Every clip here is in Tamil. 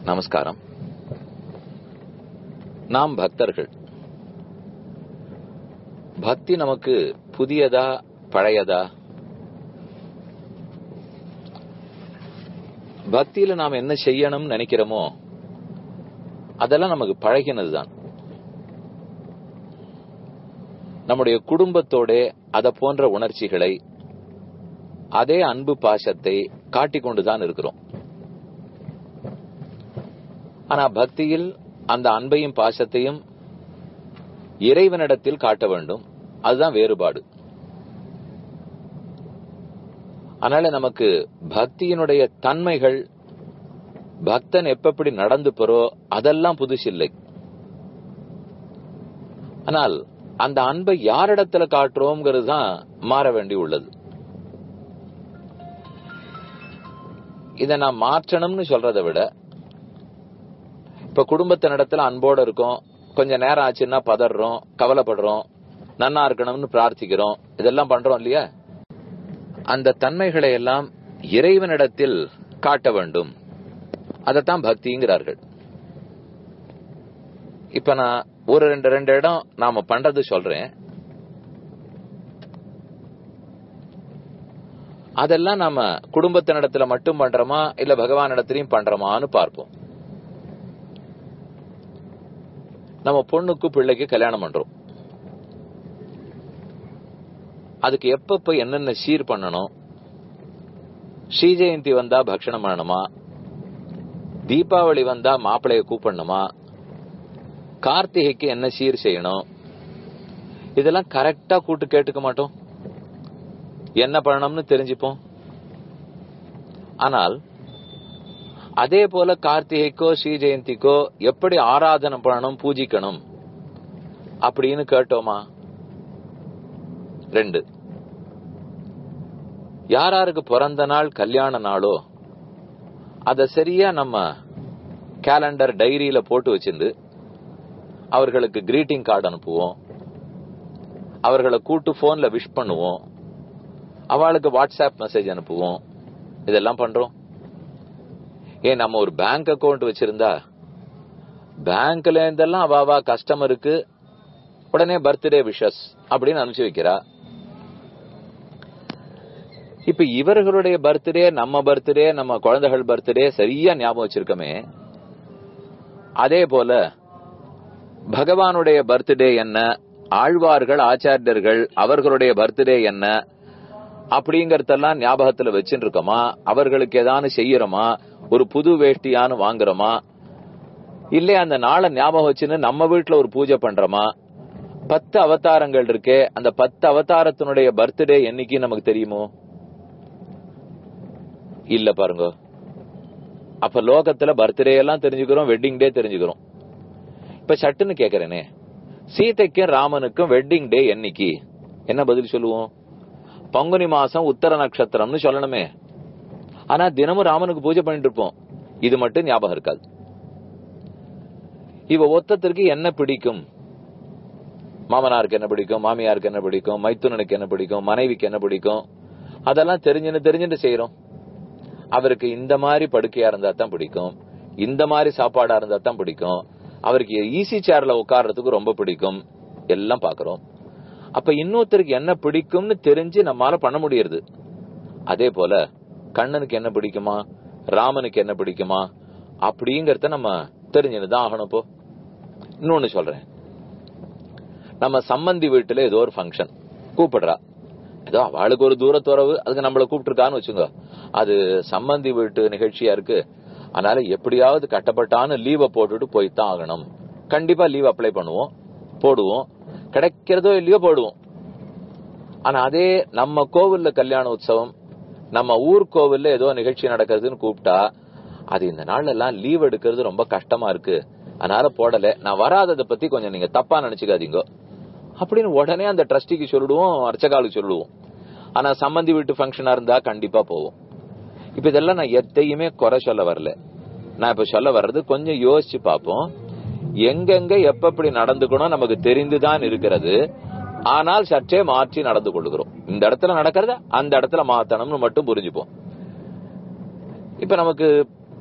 நமஸ்காரம் நாம் பக்தர்கள் பக்தி நமக்கு புதியதா பழையதா பக்தியில நாம் என்ன செய்யணும்னு நினைக்கிறோமோ அதெல்லாம் நமக்கு பழகினதுதான் நம்முடைய குடும்பத்தோட அத போன்ற உணர்ச்சிகளை அதே அன்பு பாசத்தை காட்டிக் கொண்டுதான் இருக்கிறோம் ஆனா பக்தியில் அந்த அன்பையும் பாசத்தையும் இறைவனிடத்தில் காட்ட வேண்டும் அதுதான் வேறுபாடு அதனால நமக்கு பக்தியினுடைய தன்மைகள் பக்தன் எப்படி நடந்து பெறோ அதெல்லாம் புதுசில்லை ஆனால் அந்த அன்பை யாரிடத்துல காட்டுறோம்ங்கிறது தான் மாற வேண்டி உள்ளது இதை நான் மாற்றணும்னு சொல்றதை விட இப்ப குடும்பத்தினிடத்துல அன்போட இருக்கோம் கொஞ்ச நேரம் ஆச்சுன்னா பதறோம் கவலைப்படுறோம் நன்னா இருக்கணும்னு பிரார்த்திக்கிறோம் இதெல்லாம் பண்றோம் இல்லையா அந்த தன்மைகளை எல்லாம் இறைவனிடத்தில் காட்ட வேண்டும் அதைத்தான் பக்திங்கிறார்கள் இப்ப நான் ஒரு ரெண்டு ரெண்டு இடம் நாம பண்றது சொல்றேன் அதெல்லாம் நாம குடும்பத்தினிடத்துல மட்டும் பண்றோமா இல்ல பகவான் இடத்துலயும் பண்றோமான்னு பார்ப்போம் நம்ம பொண்ணுக்கு பிள்ளைக்கு கல்யாணம் பண்றோம் அதுக்கு எப்பப்ப என்னென்ன சீர் பண்ணணும் ஸ்ரீ ஜெயந்தி வந்தா பக்ஷணம் பண்ணணுமா தீபாவளி வந்தா மாப்பிளைய கூப்பிடணுமா கார்த்திகைக்கு என்ன சீர் செய்யணும் இதெல்லாம் கரெக்டா கூட்டு கேட்டுக்க மாட்டோம் என்ன பண்ணணும்னு தெரிஞ்சுப்போம் ஆனால் அதே போல கார்த்திகைக்கோ ஸ்ரீ ஜெயந்திக்கோ எப்படி ஆராதனை பண்ணணும் பூஜிக்கணும் அப்படின்னு கேட்டோமா ரெண்டு யாராருக்கு பிறந்த நாள் கல்யாண நாளோ அத சரியா நம்ம கேலண்டர் டைரியில போட்டு வச்சிருந்து அவர்களுக்கு கிரீட்டிங் கார்டு அனுப்புவோம் அவர்களை கூட்டு போன்ல விஷ் பண்ணுவோம் அவளுக்கு வாட்ஸ்அப் மெசேஜ் அனுப்புவோம் இதெல்லாம் பண்றோம் ஏன் நம்ம ஒரு பேங்க் அக்கவுண்ட் வச்சிருந்தா பேங்க்ல இருந்தெல்லாம் அவாவா கஸ்டமருக்கு உடனே பர்த்டே விஷஸ் அப்படின்னு அனுப்பிச்சு வைக்கிறா இப்ப இவர்களுடைய பர்த்டே நம்ம பர்த்டே நம்ம குழந்தைகள் பர்த்டே சரியா ஞாபகம் வச்சிருக்கமே அதே போல பகவானுடைய பர்த்டே என்ன ஆழ்வார்கள் ஆச்சாரியர்கள் அவர்களுடைய பர்த்டே என்ன அப்படிங்கறதெல்லாம் ஞாபகத்துல வச்சுட்டு இருக்கோமா அவர்களுக்கு ஏதானு செய்யறோமா ஒரு புது வேஷ்டியானு வாங்குறோமா இல்ல அந்த நாளை ஞாபகம் வச்சுன்னு நம்ம வீட்டுல ஒரு பூஜை பண்றோமா பத்து அவதாரங்கள் இருக்கே அந்த பத்து அவதாரத்தினுடைய பர்த்டே என்னைக்கு நமக்கு தெரியுமோ இல்ல பாருங்க அப்ப லோகத்துல பர்த்டே எல்லாம் தெரிஞ்சுக்கிறோம் வெட்டிங் டே தெரிஞ்சுக்கிறோம் இப்ப சட்டுன்னு கேக்குறேனே சீதைக்கும் ராமனுக்கும் வெட்டிங் டே என்னைக்கு என்ன பதில் சொல்லுவோம் பங்குனி மாசம் உத்தர நட்சத்திரம்னு சொல்லணுமே ஆனா தினமும் ராமனுக்கு பூஜை பண்ணிட்டு இருப்போம் இது மட்டும் ஞாபகம் இருக்காது இவ ஒத்தத்திற்கு என்ன பிடிக்கும் மாமனாருக்கு என்ன பிடிக்கும் மாமியாருக்கு என்ன பிடிக்கும் மைத்துனனுக்கு என்ன பிடிக்கும் மனைவிக்கு என்ன பிடிக்கும் அதெல்லாம் தெரிஞ்சுன்னு தெரிஞ்சுட்டு செய்யறோம் அவருக்கு இந்த மாதிரி படுக்கையா இருந்தா தான் பிடிக்கும் இந்த மாதிரி சாப்பாடா இருந்தா தான் பிடிக்கும் அவருக்கு ஈஸி சேர்ல உட்கார்றதுக்கு ரொம்ப பிடிக்கும் எல்லாம் பாக்குறோம் அப்ப இன்னொருத்தருக்கு என்ன பிடிக்கும்னு தெரிஞ்சு நம்மால பண்ண முடியறது அதே போல கண்ணனுக்கு என்ன பிடிக்குமா ராமனுக்கு என்ன பிடிக்குமா அப்படிங்கறத நம்ம தெரிஞ்சுதான் ஆகணும் இப்போ இன்னொன்னு சொல்றேன் நம்ம சம்பந்தி வீட்டுல ஏதோ ஒரு ஃபங்க்ஷன் கூப்பிடுறா ஏதோ அவளுக்கு ஒரு தூரத்துறவு அதுக்கு நம்மள கூப்பிட்டுருக்கான்னு வச்சுங்க அது சம்பந்தி வீட்டு நிகழ்ச்சியா இருக்கு அதனால எப்படியாவது கட்டப்பட்டான்னு லீவை போட்டுட்டு போய்தான் ஆகணும் கண்டிப்பா லீவ் அப்ளை பண்ணுவோம் போடுவோம் கிடைக்கிறதோ இல்லையோ போடுவோம் ஆனா அதே நம்ம கோவில்ல கல்யாண உற்சவம் நம்ம ஊர் கோவில்ல ஏதோ நிகழ்ச்சி நடக்கிறதுன்னு கூப்பிட்டா அது இந்த நாள்ல எல்லாம் லீவ் எடுக்கிறது ரொம்ப கஷ்டமா இருக்கு அதனால போடல நான் வராததை பத்தி கொஞ்சம் நீங்க தப்பா நினைச்சுக்காதீங்க அப்படின்னு உடனே அந்த ட்ரஸ்டிக்கு சொல்லிடுவோம் அர்ச்சகாலுக்கு சொல்லுவோம் ஆனா சம்பந்தி வீட்டு ஃபங்க்ஷனா இருந்தா கண்டிப்பா போவோம் இப்ப இதெல்லாம் நான் எத்தையுமே குறை சொல்ல வரல நான் இப்ப சொல்ல வர்றது கொஞ்சம் யோசிச்சு பார்ப்போம் எங்கெங்க எப்ப எப்படி நடந்துக்கணும் நமக்கு தெரிந்துதான் இருக்கிறது ஆனால் சற்றே மாற்றி நடந்து கொள்கிறோம் இந்த இடத்துல நடக்கிறத அந்த இடத்துல மாத்தணும்னு மட்டும் புரிஞ்சுப்போம் இப்ப நமக்கு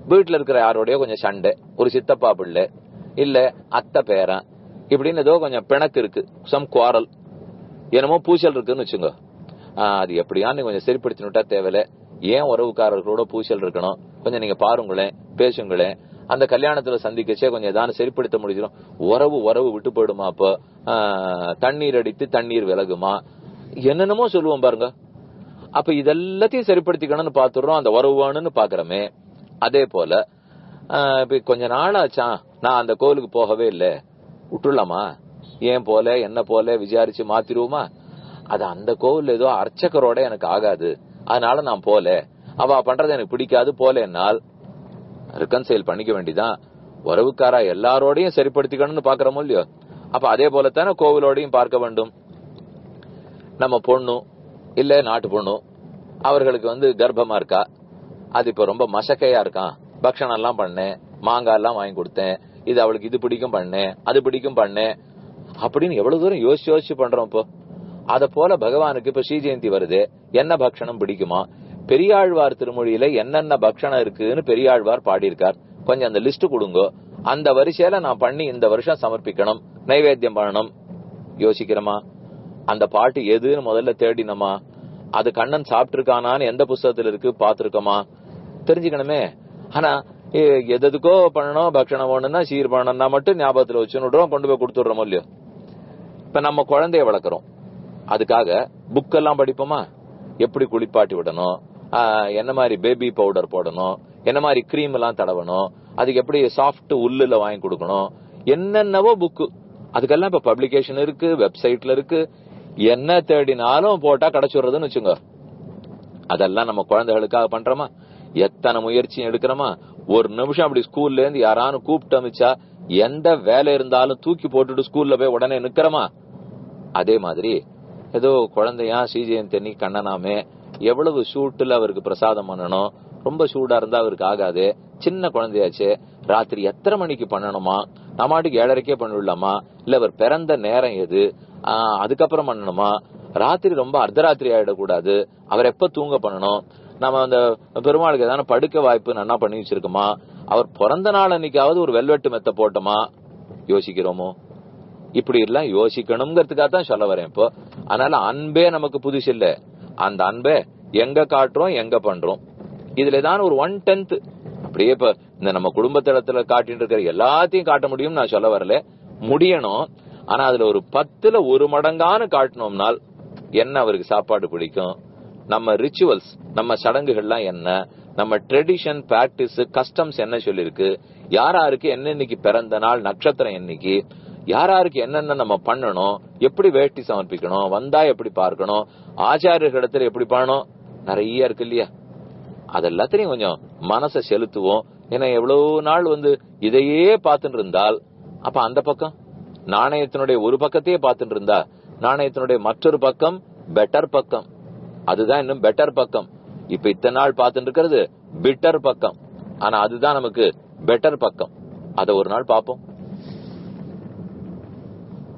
வீட்டுல இருக்கிற யாரோடய கொஞ்சம் சண்டை ஒரு சித்தப்பா பிள்ளை இல்ல அத்தை பேரன் இப்படின்னு ஏதோ கொஞ்சம் பிணக்கு இருக்கு சம் குவாரல் என்னமோ பூசல் இருக்குன்னு வச்சுங்க ஆஹ் அது எப்படியான்னு கொஞ்சம் சரிப்படுத்தி விட்டா தேவையில்ல ஏன் உறவுக்காரர்களோட பூசல் இருக்கணும் கொஞ்சம் நீங்க பாருங்களேன் பேசுங்களேன் அந்த கல்யாணத்துல சந்திக்கச்சே கொஞ்சம் ஏதாவது சரிப்படுத்த முடிஞ்சிடும் உறவு உறவு விட்டு போயிடுமா அப்போ ஆஹ் தண்ணீர் அடித்து தண்ணீர் விலகுமா என்னென்னமோ சொல்லுவோம் பாருங்க அப்ப இதெல்லாத்தையும் சரிப்படுத்திக்கணும்னு பாத்துறோம் அந்த உறவுவானுன்னு பாக்குறோமே அதே போல ஆஹ் இப்ப கொஞ்ச நாள் ஆச்சா நான் அந்த கோவிலுக்கு போகவே இல்லை விட்டுலாமா ஏன் போல என்ன போல விசாரிச்சு மாத்திருவோமா அது அந்த கோவில் ஏதோ அர்ச்சகரோட எனக்கு ஆகாது அதனால நான் போல அவ பண்றது எனக்கு பிடிக்காது போல என்னால் ரிகன்சைல் பண்ணிக்க வேண்டிதான் உறவுக்காரா எல்லாரோடையும் சரிப்படுத்திக்கணும்னு பாக்குறோமோ இல்லையோ அப்ப அதே போலத்தானே கோவிலோடையும் பார்க்க வேண்டும் நம்ம பொண்ணு இல்ல நாட்டு பொண்ணு அவர்களுக்கு வந்து கர்ப்பமா இருக்கா அது இப்ப ரொம்ப மசக்கையா இருக்கான் பக்ஷணம் எல்லாம் பண்ணேன் மாங்காய் எல்லாம் வாங்கி கொடுத்தேன் இது அவளுக்கு இது பிடிக்கும் பண்ணேன் அது பிடிக்கும் பண்ணேன் அப்படின்னு எவ்வளவு தூரம் யோசிச்சு யோசிச்சு பண்றோம் இப்போ அத போல பகவானுக்கு இப்ப ஸ்ரீ ஜெயந்தி வருது என்ன பக்ஷணம் பிடிக்குமா பெரியாழ்வார் திருமொழியில என்னென்ன பக்ஷணம் இருக்குன்னு பெரியாழ்வார் பாடியிருக்கார் கொஞ்சம் அந்த லிஸ்ட் கொடுங்க அந்த வரிசையில நான் பண்ணி இந்த வருஷம் சமர்ப்பிக்கணும் நைவேத்தியம் பண்ணணும் யோசிக்கிறோமா அந்த பாட்டு எதுன்னு முதல்ல தேடினோமா அது கண்ணன் சாப்பிட்டிருக்கானான்னு எந்த புஸ்தகத்துல இருக்கு பாத்துருக்கோமா தெரிஞ்சுக்கணுமே ஆனா எ- எதுக்கோ பண்ணணும் பக்ஷணம் வேணும்னா சீர் பண்ணணும்னா மட்டும் ஞாபகத்துல வச்சு விடுறோம் கொண்டு போய் கொடுத்துடுறோமோ இல்லையோ இப்ப நம்ம குழந்தைய வளர்க்குறோம் அதுக்காக புக் எல்லாம் படிப்போமா எப்படி குளிப்பாட்டி விடணும் ஆஹ், என்ன மாதிரி பேபி பவுடர் போடணும் என்ன மாதிரி கிரீம் எல்லாம் தடவணும் அதுக்கு எப்படி சாஃப்ட் உள்ளுல வாங்கி கொடுக்கணும் என்னென்னவோ புக்கு அதுக்கெல்லாம் இப்ப பப்ளிகேஷன் இருக்கு வெப்சைட்ல இருக்கு என்ன தேடினாலும் போட்டா கிடைச்சுடுறதுன்னு வச்சுங்க அதெல்லாம் நம்ம குழந்தைகளுக்காக பண்றோமா எத்தனை முயற்சியும் எடுக்கிறோமா ஒரு நிமிஷம் அப்படி ஸ்கூல்ல இருந்து யாரானு கூப்பிட்டு அமைச்சா எந்த வேலை இருந்தாலும் தூக்கி போட்டுட்டு ஸ்கூல்ல போய் உடனே நிக்கிறோமா அதே மாதிரி ஏதோ குழந்தையா ஸ்ரீஜெயந்தி அன்னைக்கு கண்ணனாமே எவ்வளவு சூட்டுல அவருக்கு பிரசாதம் பண்ணணும் ரொம்ப சூடா இருந்தா அவருக்கு ஆகாது சின்ன குழந்தையாச்சே ராத்திரி எத்தனை மணிக்கு பண்ணணுமா நம்மாட்டுக்கு ஏழரைக்கே பண்ணிவிடலாமா இல்ல அவர் பிறந்த நேரம் எது ஆஹ் அதுக்கப்புறம் பண்ணணுமா ராத்திரி ரொம்ப அர்த்தராத்திரி ஆயிடக்கூடாது அவர் எப்ப தூங்க பண்ணணும் நம்ம அந்த பெருமாளுக்கு ஏதாவது படுக்க வாய்ப்பு நன்னா பண்ணி வச்சிருக்கோமா அவர் பிறந்த நாள் அன்னைக்காவது ஒரு வெல்வெட்டு மெத்த போட்டோமா யோசிக்கிறோமோ இப்படி எல்லாம் யோசிக்கணுங்கிறதுக்காக தான் சொல்ல வரேன் இப்போ அதனால அன்பே நமக்கு புதுசு இல்ல அந்த அன்பை எங்க காட்டுறோம் எங்க பண்றோம் இதுல ஏதாவது ஒரு ஒன் டென்த் அப்படியே இப்ப இந்த நம்ம குடும்பத்தளத்துல காட்டிட்டு இருக்கிற எல்லாத்தையும் காட்ட முடியும் நான் சொல்ல வரல முடியணும் ஆனா அதுல ஒரு பத்துல ஒரு மடங்கான காட்டணும்னால் என்ன அவருக்கு சாப்பாடு பிடிக்கும் நம்ம ரிச்சுவல்ஸ் நம்ம சடங்குகள்லாம் என்ன நம்ம ட்ரெடிஷன் பிராக்டிஸ் கஸ்டம்ஸ் என்ன சொல்லிருக்கு யார் யாருக்கு என்னன்னைக்கு பிறந்த நாள் நட்சத்திரம் என்னைக்கு யார் யாருக்கு என்னென்ன நம்ம பண்ணணும் எப்படி வேட்டி சமர்ப்பிக்கணும் வந்தா எப்படி பார்க்கணும் ஆச்சாரியர்களிடத்துல எப்படி பண்ணணும் நிறைய இருக்கு இல்லையா அதெல்லாத்தையும் கொஞ்சம் மனசை செலுத்துவோம் ஏன்னா எவ்வளவு நாள் வந்து இதையே பார்த்துட்டு இருந்தால் அப்ப அந்த பக்கம் நாணயத்தினுடைய ஒரு பக்கத்தையே பார்த்துட்டு இருந்தா நாணயத்தினுடைய மற்றொரு பக்கம் பெட்டர் பக்கம் அதுதான் இன்னும் பெட்டர் பக்கம் இப்ப இத்தனை நாள் பார்த்துட்டு இருக்கிறது பிட்டர் பக்கம் ஆனா அதுதான் நமக்கு பெட்டர் பக்கம் அத ஒரு நாள் பார்ப்போம்